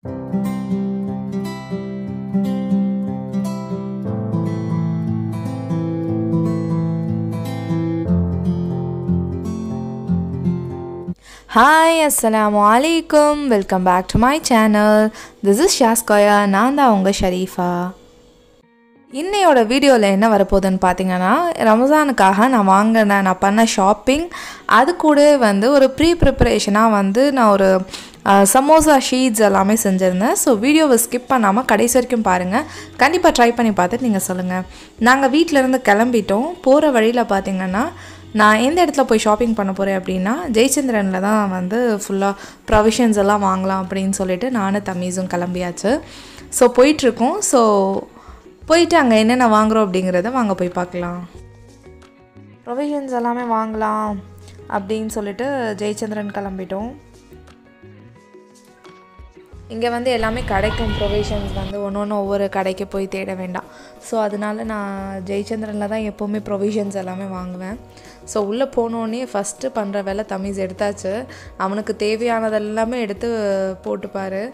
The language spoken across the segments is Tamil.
ஹாய் அஸ்ஸலாமு அலைக்கும் welcome back to my channel this is ஷாஸ்கோயா நான் தான் உங்கள் ஷரீஃபா இன்னையோட வீடியோவில் என்ன வரப்போகுதுன்னு பார்த்தீங்கன்னா ரமஸானுக்காக நான் வாங்கின நான் பண்ண ஷாப்பிங் அது கூட வந்து ஒரு ப்ரீ ப்ரிப்பரேஷனாக வந்து நான் ஒரு அஹ், சமோசா ஷீட்ஸ் எல்லாமே செஞ்சுருந்தேன் ஸோ வீடியோவை ஸ்கிப் பண்ணாமல் கடைசி வரைக்கும் பாருங்கள் கண்டிப்பாக ட்ரை பண்ணி பார்த்துட்டு நீங்கள் சொல்லுங்கள் நாங்கள் வீட்டிலேருந்து கிளம்பிட்டோம் போகிற வழியில் பார்த்தீங்கன்னா நான் எந்த இடத்துல போய் ஷாப்பிங் பண்ண போகிறேன் அப்படின்னா ஜெயச்சந்திரனில் தான் வந்து ஃபுல்லாக ப்ரொவிஷன்ஸ் எல்லாம் வாங்கலாம் அப்படின்னு சொல்லிட்டு நானும் தமீஸும் கிளம்பியாச்சு ஸோ போயிட்டுருக்கோம் ஸோ போயிட்டு அங்கே என்னென்ன வாங்குகிறோம் அப்படிங்கிறத வாங்க போய் பார்க்கலாம் ப்ரொவிஷன்ஸ் எல்லாமே வாங்கலாம் அப்படின்னு சொல்லிட்டு ஜெயச்சந்திரன் கிளம்பிட்டோம் இங்கே வந்து எல்லாமே கிடைக்கும் ப்ரொவிஷன்ஸ் வந்து ஒன்று ஒன்று ஒவ்வொரு கடைக்கு போய் தேட வேண்டாம் ஸோ அதனால நான் ஜெயச்சந்திரனில் தான் எப்போவுமே ப்ரொவிஷன்ஸ் எல்லாமே வாங்குவேன் ஸோ உள்ளே போனோடனே ஃபஸ்ட்டு பண்ணுற வேலை தமீஸ் எடுத்தாச்சு அவனுக்கு தேவையானதெல்லாமே எடுத்து போட்டுப்பாரு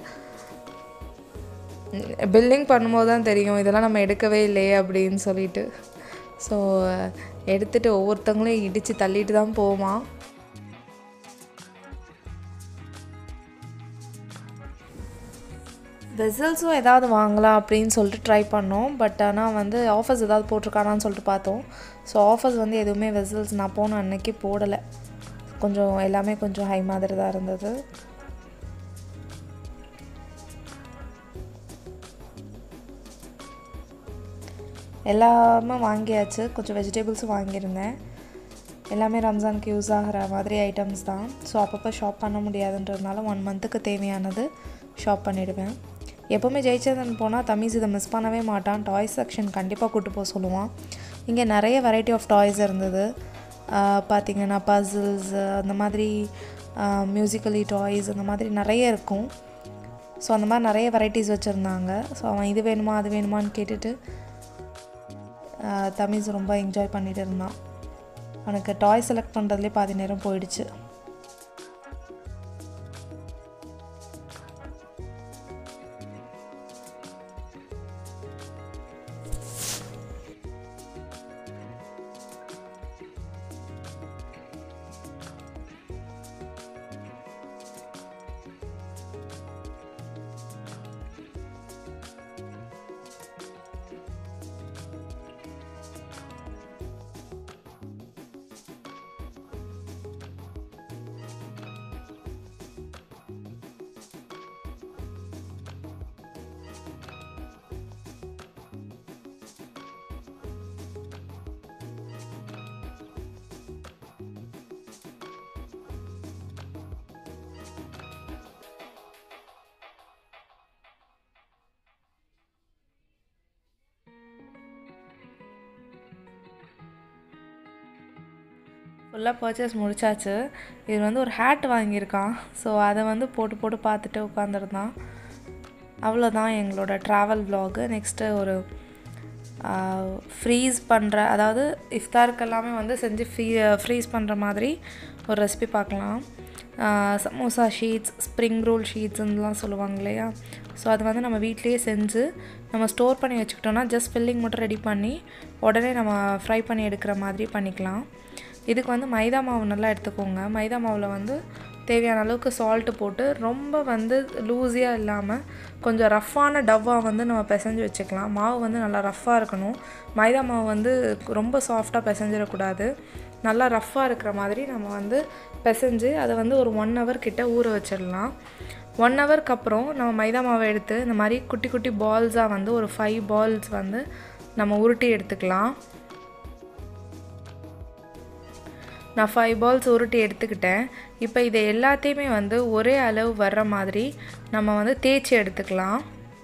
பில்லிங் பண்ணும்போது தான் தெரியும் இதெல்லாம் நம்ம எடுக்கவே இல்லையே அப்படின்னு சொல்லிட்டு ஸோ எடுத்துகிட்டு ஒவ்வொருத்தவங்களையும் இடித்து தள்ளிட்டு தான் போவான் வெசல்ஸும் ஏதாவது வாங்கலாம் அப்படின்னு சொல்லிட்டு ட்ரை பண்ணோம் பட் ஆனால் வந்து ஆஃபர்ஸ் ஏதாவது போட்டிருக்கானான்னு சொல்லிட்டு பார்த்தோம் ஸோ ஆஃபர்ஸ் வந்து எதுவுமே வெசல்ஸ் நான் போன அன்னைக்கு போடலை கொஞ்சம் எல்லாமே கொஞ்சம் ஹை மாதிரி தான் இருந்தது எல்லாமே வாங்கியாச்சு கொஞ்சம் வெஜிடபிள்ஸும் வாங்கியிருந்தேன் எல்லாமே ரம்ஜானுக்கு யூஸ் ஆகிற மாதிரி ஐட்டம்ஸ் தான் ஸோ அப்பப்போ ஷாப் பண்ண முடியாதுன்றதுனால ஒன் மந்த்துக்கு தேவையானது ஷாப் பண்ணிவிடுவேன் எப்போவுமே ஜெயச்சந்திரன் போனால் தமீஸ் இதை மிஸ் பண்ணவே மாட்டான் டாய்ஸ் செக்ஷன் கண்டிப்பாக கூட்டு போக சொல்லுவான் இங்கே நிறைய வெரைட்டி ஆஃப் டாய்ஸ் இருந்தது ஆஹ் பார்த்தீங்கன்னா பசில்ஸ் அந்த மாதிரி மியூசிக்கலி டாய்ஸ் அந்த மாதிரி நிறைய இருக்கும் ஸோ அந்த மாதிரி நிறைய வெரைட்டிஸ் வச்சுருந்தாங்க ஸோ அவன் இது வேணுமா அது வேணுமான்னு கேட்டுட்டு ஆஹ் தமீஸ் ரொம்ப என்ஜாய் பண்ணிட்டு இருந்தான் அவனுக்கு டாய் செலக்ட் பண்ணுறதுலேயே பாதி நேரம் போயிடுச்சு ஃபுல்லாக பர்ச்சேஸ் முடிச்சாச்சு இது வந்து ஒரு ஹேட் வாங்கியிருக்கான் ஸோ அதை வந்து போட்டு போட்டு பார்த்துட்டு உட்காந்துருந்தான் அவ்வளோதான் எங்களோட ட்ராவல் vlog நெக்ஸ்ட்டு ஒரு ஃப்ரீஸ் பண்ணுற அதாவது இஃப்தாருக்கு எல்லாமே வந்து செஞ்சு ஃப்ரீ ஃப்ரீஸ் பண்ணுற மாதிரி ஒரு ரெசிபி பார்க்கலாம் ஆஹ் சமோசா ஷீட்ஸ் ஸ்ப்ரிங் ரோல் ஷீட்ஸ்லாம் சொல்லுவாங்க இல்லையா ஸோ அது வந்து நம்ம வீட்லேயே செஞ்சு நம்ம ஸ்டோர் பண்ணி வச்சுக்கிட்டோம்னா ஜஸ்ட் ஃபில்லிங் மட்டும் ரெடி பண்ணி உடனே நம்ம ஃப்ரை பண்ணி எடுக்கிற மாதிரி பண்ணிக்கலாம் இதுக்கு வந்து மைதா மாவு நல்லா எடுத்துக்கோங்க மைதா மாவில் வந்து தேவையான அளவுக்கு சால்ட்டு போட்டு ரொம்ப வந்து லூஸியாக இல்லாமல் கொஞ்சம் ரஃப்பான டவ்வாக வந்து நம்ம பிசைஞ்சு வச்சுக்கலாம் மாவு வந்து நல்லா ரஃப்பாக இருக்கணும் மைதா மாவு வந்து ரொம்ப சாஃப்டாக பிசைஞ்சிடக்கூடாது நல்லா ரஃப்பாக இருக்கிற மாதிரி நம்ம வந்து பிசைஞ்சு அதை வந்து ஒரு ஒன் ஹவர் கிட்ட ஊற வச்சிடலாம் ஒன் ஹவருக்கு அப்புறம் நம்ம மைதா மாவை எடுத்து இந்த மாதிரி குட்டி குட்டி பால்ஸாக வந்து ஒரு ஃபைவ் பால்ஸ் வந்து நம்ம உருட்டி எடுத்துக்கலாம் நான் ஃபைவ் பால்ஸ் உருட்டி எடுத்துக்கிட்டேன் இப்போ இதை எல்லாத்தையுமே வந்து ஒரே அளவு வர்ற மாதிரி நம்ம வந்து தேய்ச்சி எடுத்துக்கலாம்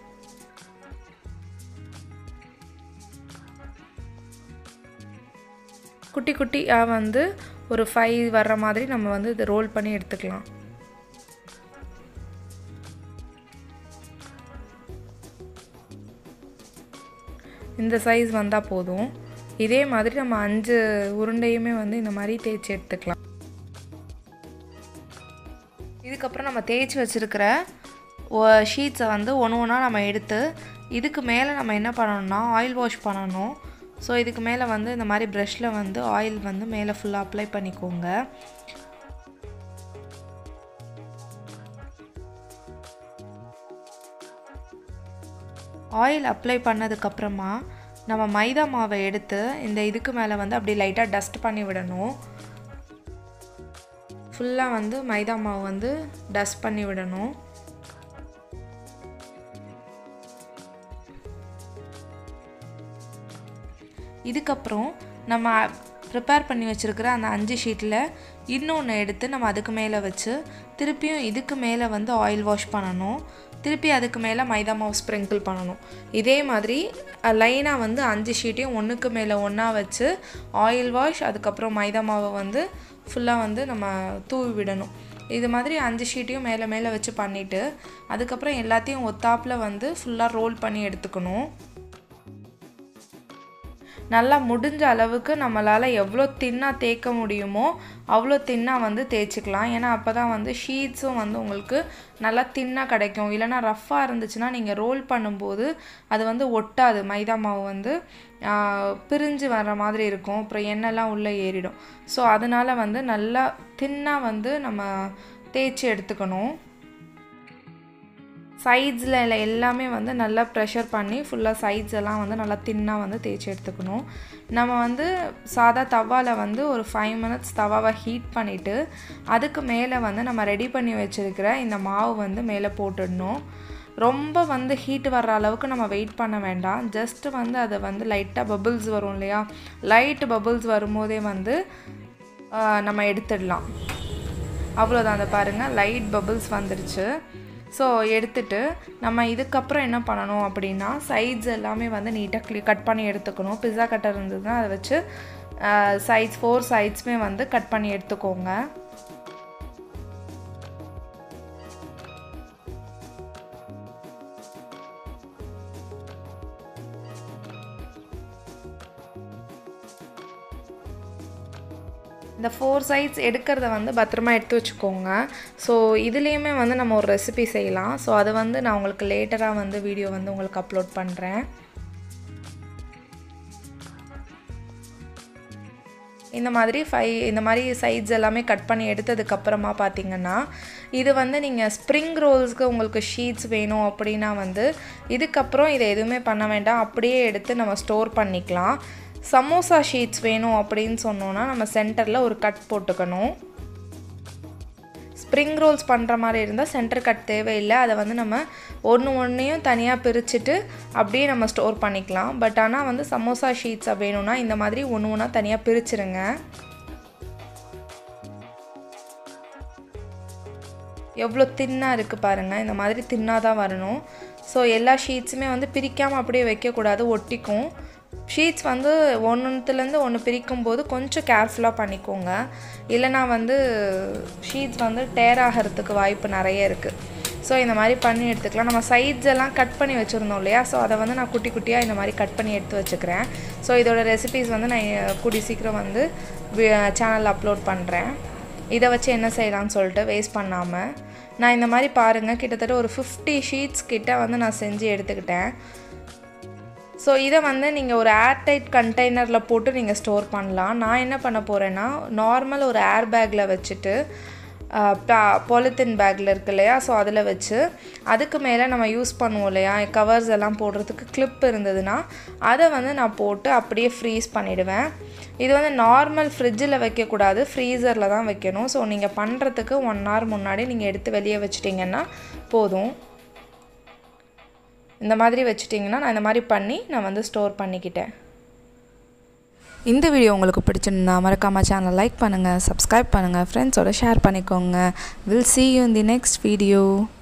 குட்டி குட்டியாக வந்து ஒரு ஃபைவ் வர்ற மாதிரி நம்ம வந்து இதை ரோல் பண்ணி எடுத்துக்கலாம் இந்த சைஸ் வந்தால் போதும் இதே மாதிரி நம்ம அஞ்சு உருண்டையுமே வந்து இந்த மாதிரி தேய்ச்சி எடுத்துக்கலாம் இதுக்கப்புறம் நம்ம தேய்ச்சி வச்சுருக்கிற ஷீட்ஸை வந்து ஒன்று ஒன்றா நம்ம எடுத்து இதுக்கு மேலே நம்ம என்ன பண்ணணும்னா ஆயில் வாஷ் பண்ணணும் ஸோ இதுக்கு மேலே வந்து இந்த மாதிரி ப்ரஷில் வந்து ஆயில் வந்து மேலே ஃபுல்லாக அப்ளை பண்ணிக்கோங்க ஆயில் அப்ளை பண்ணதுக்கப்புறமா நம்ம மைதா மாவை எடுத்து இந்த இதுக்கு மேலே வந்து அப்படியே லைட்டாக டஸ்ட் பண்ணி விடணும் ஃபுல்லாக வந்து மைதா மாவு வந்து டஸ்ட் பண்ணி விடணும் இதுக்கப்புறம் நம்ம ப்ரிப்பேர் பண்ணி வச்சுருக்கிற அந்த அஞ்சு ஷீட்டில் இன்னொன்று எடுத்து நம்ம அதுக்கு மேலே வச்சு திருப்பியும் இதுக்கு மேலே வந்து ஆயில் வாஷ் பண்ணணும் திருப்பி அதுக்கு மேலே மைதா மாவு ஸ்ப்ரிங்கிள் பண்ணணும் இதே மாதிரி லைனாக வந்து அஞ்சு ஷீட்டையும் ஒன்றுக்கு மேலே ஒன்றா வச்சு ஆயில் வாஷ் அதுக்கப்புறம் மைதா மாவை வந்து ஃபுல்லாக வந்து நம்ம தூவி விடணும் இது மாதிரி அஞ்சு ஷீட்டையும் மேலே மேலே வச்சு பண்ணிவிட்டு அதுக்கப்புறம் எல்லாத்தையும் ஒத்தாப்பில் வந்து ஃபுல்லாக ரோல் பண்ணி எடுத்துக்கணும் நல்லா முடிஞ்ச அளவுக்கு நம்மளால் எவ்வளோ தின்னாக தேய்க்க முடியுமோ அவ்வளோ தின்னாக வந்து தேய்ச்சிக்கலாம் ஏன்னா அப்போ தான் வந்து ஷீட்ஸும் வந்து உங்களுக்கு நல்லா தின்னாக கிடைக்கும் இல்லைனா ரஃப்பாக இருந்துச்சுன்னா நீங்கள் ரோல் பண்ணும்போது அது வந்து ஒட்டாது மைதா மாவு வந்து பிரிஞ்சு வர்ற மாதிரி இருக்கும் அப்புறம் எண்ணெய்லாம் உள்ளே ஏறிடும் ஸோ அதனால் வந்து நல்லா தின்னாக வந்து நம்ம தேய்ச்சி எடுத்துக்கணும் சைட்ஸில் இல்லை எல்லாமே வந்து நல்லா ப்ரெஷர் பண்ணி ஃபுல்லாக சைட்ஸ் எல்லாம் வந்து நல்லா தின்னாக வந்து தேய்ச்சி எடுத்துக்கணும் நம்ம வந்து சாதா தவாவில் வந்து ஒரு ஃபைவ் மினிட்ஸ் தவாவை ஹீட் பண்ணிவிட்டு அதுக்கு மேலே வந்து நம்ம ரெடி பண்ணி வச்சுருக்கிற இந்த மாவு வந்து மேலே போட்டுடணும் ரொம்ப வந்து ஹீட் வர்ற அளவுக்கு நம்ம வெயிட் பண்ண வேண்டாம் ஜஸ்ட்டு வந்து அதை வந்து லைட்டாக பபுள்ஸ் வரும் இல்லையா லைட் பபுள்ஸ் வரும்போதே வந்து நம்ம எடுத்துடலாம் அவ்வளோதான் அதை பாருங்கள் லைட் பபுள்ஸ் வந்துடுச்சு ஸோ எடுத்துட்டு நம்ம இதுக்கப்புறம் என்ன பண்ணணும் அப்படின்னா சைட்ஸ் எல்லாமே வந்து நீட்டாக க்ளீ கட் பண்ணி எடுத்துக்கணும் பிஸா கட்டர் இருந்ததுன்னா அதை வச்சு சைட்ஸ் ஃபோர் சைட்ஸுமே வந்து கட் பண்ணி எடுத்துக்கோங்க இந்த ஃபோர் சைட்ஸ் எடுக்கிறத வந்து பத்திரமா எடுத்து வச்சுக்கோங்க ஸோ இதுலேயுமே வந்து நம்ம ஒரு ரெசிபி செய்யலாம் ஸோ அது வந்து நான் உங்களுக்கு லேட்டராக வந்து வீடியோ வந்து உங்களுக்கு அப்லோட் பண்ணுறேன் இந்த மாதிரி ஃபை இந்த மாதிரி சைட்ஸ் எல்லாமே கட் பண்ணி எடுத்ததுக்கப்புறமா பார்த்தீங்கன்னா இது வந்து நீங்கள் ஸ்ப்ரிங் ரோல்ஸ்க்கு உங்களுக்கு ஷீட்ஸ் வேணும் அப்படின்னா வந்து இதுக்கப்புறம் இதை எதுவுமே பண்ண வேண்டாம் அப்படியே எடுத்து நம்ம ஸ்டோர் பண்ணிக்கலாம் சமோசா ஷீட்ஸ் வேணும் அப்படின்னு சொன்னோன்னா நம்ம சென்டரில் ஒரு கட் போட்டுக்கணும் ஸ்ப்ரிங் ரோல்ஸ் பண்ணுற மாதிரி இருந்தால் சென்டர் கட் தேவையில்லை அதை வந்து நம்ம ஒன்று ஒன்றையும் தனியாக பிரிச்சுட்டு அப்படியே நம்ம ஸ்டோர் பண்ணிக்கலாம் பட் ஆனால் வந்து சமோசா ஷீட்ஸ் வேணும்னா இந்த மாதிரி ஒன்று ஒன்றா தனியாக பிரிச்சுருங்க எவ்வளோ தின்னாக இருக்குது பாருங்கள் இந்த மாதிரி தின்னாக தான் வரணும் ஸோ எல்லா ஷீட்ஸுமே வந்து பிரிக்காமல் அப்படியே வைக்கக்கூடாது ஒட்டிக்கும் ஷீட்ஸ் வந்து ஒன்றுத்துலேருந்து ஒன்று பிரிக்கும் போது கொஞ்சம் கேர்ஃபுல்லாக பண்ணிக்கோங்க இல்லைனா வந்து ஷீட்ஸ் வந்து டேர் ஆகிறதுக்கு வாய்ப்பு நிறைய இருக்குது ஸோ இந்த மாதிரி பண்ணி எடுத்துக்கலாம் நம்ம சைட்ஸ் எல்லாம் கட் பண்ணி வச்சுருந்தோம் இல்லையா ஸோ அதை வந்து நான் குட்டி குட்டியாக இந்த மாதிரி கட் பண்ணி எடுத்து வச்சுக்கிறேன் ஸோ இதோட ரெசிபீஸ் வந்து நான் கூடி சீக்கிரம் வந்து சேனலில் அப்லோட் பண்ணுறேன் இதை வச்சு என்ன செய்யலாம்னு சொல்லிட்டு வேஸ்ட் பண்ணாமல் நான் இந்த மாதிரி பாருங்கள் கிட்டத்தட்ட ஒரு ஃபிஃப்டி ஷீட்ஸ் கிட்ட வந்து நான் செஞ்சு எடுத்துக்கிட்டேன் ஸோ இதை வந்து நீங்கள் ஒரு ஏர்டைட் கண்டெய்னரில் போட்டு நீங்கள் ஸ்டோர் பண்ணலாம் நான் என்ன பண்ண போகிறேன்னா நார்மல் ஒரு ஏர் பேக்கில் வச்சுட்டு பாலித்தீன் பேக்கில் இருக்கு இல்லையா ஸோ அதில் வச்சு அதுக்கு மேலே நம்ம யூஸ் பண்ணுவோம் இல்லையா கவர்ஸ் எல்லாம் போடுறதுக்கு கிளிப் இருந்ததுன்னா அதை வந்து நான் போட்டு அப்படியே ஃப்ரீஸ் பண்ணிவிடுவேன் இது வந்து நார்மல் ஃப்ரிட்ஜில் வைக்கக்கூடாது ஃப்ரீசரில் தான் வைக்கணும் ஸோ நீங்கள் பண்ணுறதுக்கு ஒன் ஹவர் முன்னாடி நீங்கள் எடுத்து வெளியே வச்சிட்டிங்கன்னா போதும் இந்த மாதிரி வச்சுட்டிங்கன்னா நான் இந்த மாதிரி பண்ணி நான் வந்து ஸ்டோர் பண்ணிக்கிட்டேன் இந்த வீடியோ உங்களுக்கு பிடிச்சிருந்தா மறக்காமல் சேனல் லைக் பண்ணுங்கள் சப்ஸ்கிரைப் பண்ணுங்கள் ஃப்ரெண்ட்ஸோட ஷேர் பண்ணிக்கோங்க will see you in the next video